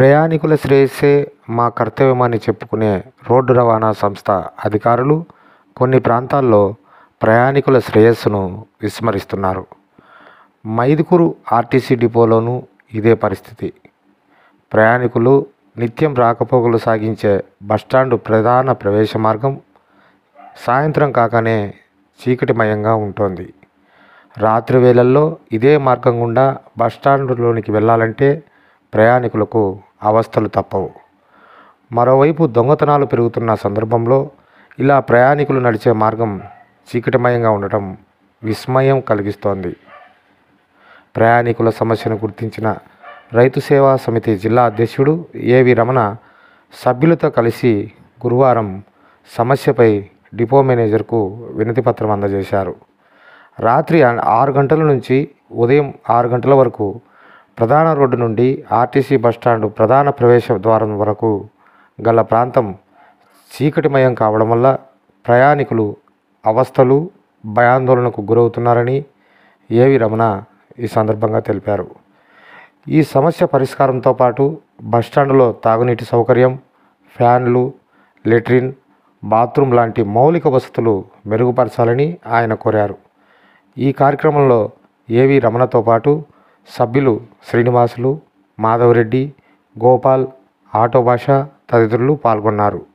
ప్రయాణికుల శ్రేయస్సే మా కర్తవ్యమని చెప్పుకునే రోడ్డు రవాణా సంస్థ అధికారులు కొన్ని ప్రాంతాల్లో ప్రయాణికుల శ్రేయస్సును విస్మరిస్తున్నారు మైదుకూరు ఆర్టీసీ డిపోలోనూ ఇదే పరిస్థితి ప్రయాణికులు నిత్యం రాకపోకలు సాగించే బస్టాండు ప్రధాన ప్రవేశ మార్గం సాయంత్రం కాగానే చీకటిమయంగా ఉంటుంది రాత్రి వేళల్లో ఇదే మార్గం గుండా బస్టాండులోనికి వెళ్ళాలంటే ప్రయాణికులకు అవస్థలు తప్పవు మరోవైపు దొంగతనాలు పెరుగుతున్న సందర్భంలో ఇలా ప్రయాణికులు నడిచే మార్గం చీకటిమయంగా ఉండటం విస్మయం కలిగిస్తోంది ప్రయాణికుల సమస్యను గుర్తించిన రైతు సేవా సమితి జిల్లా అధ్యక్షుడు ఏవి రమణ సభ్యులతో కలిసి గురువారం సమస్యపై డిపో మేనేజర్కు వినతిపత్రం అందజేశారు రాత్రి ఆ- ఆరు గంటల నుంచి ఉదయం ఆరు గంటల వరకు ప్రధాన రోడ్డు నుండి ఆర్టీసీ బస్టాండు ప్రధాన ప్రవేశ ద్వారం వరకు గల ప్రాంతం చీకటిమయం కావడం వల్ల ప్రయాణికులు అవస్థలు భయాందోళనకు గురవుతున్నారని ఏవి రమణ ఈ సందర్భంగా తెలిపారు ఈ సమస్య పరిష్కారంతో పాటు బస్టాండులో తాగునీటి సౌకర్యం ఫ్యాన్లు లెట్రిన్ బాత్రూమ్ లాంటి మౌలిక వసతులు మెరుగుపరచాలని ఆయన కోరారు ఈ కార్యక్రమంలో ఏవి రమణతో పాటు సభ్యులు శ్రీనివాసులు మాధవరెడ్డి గోపాల్ ఆటో భాష తదితరులు పాల్గొన్నారు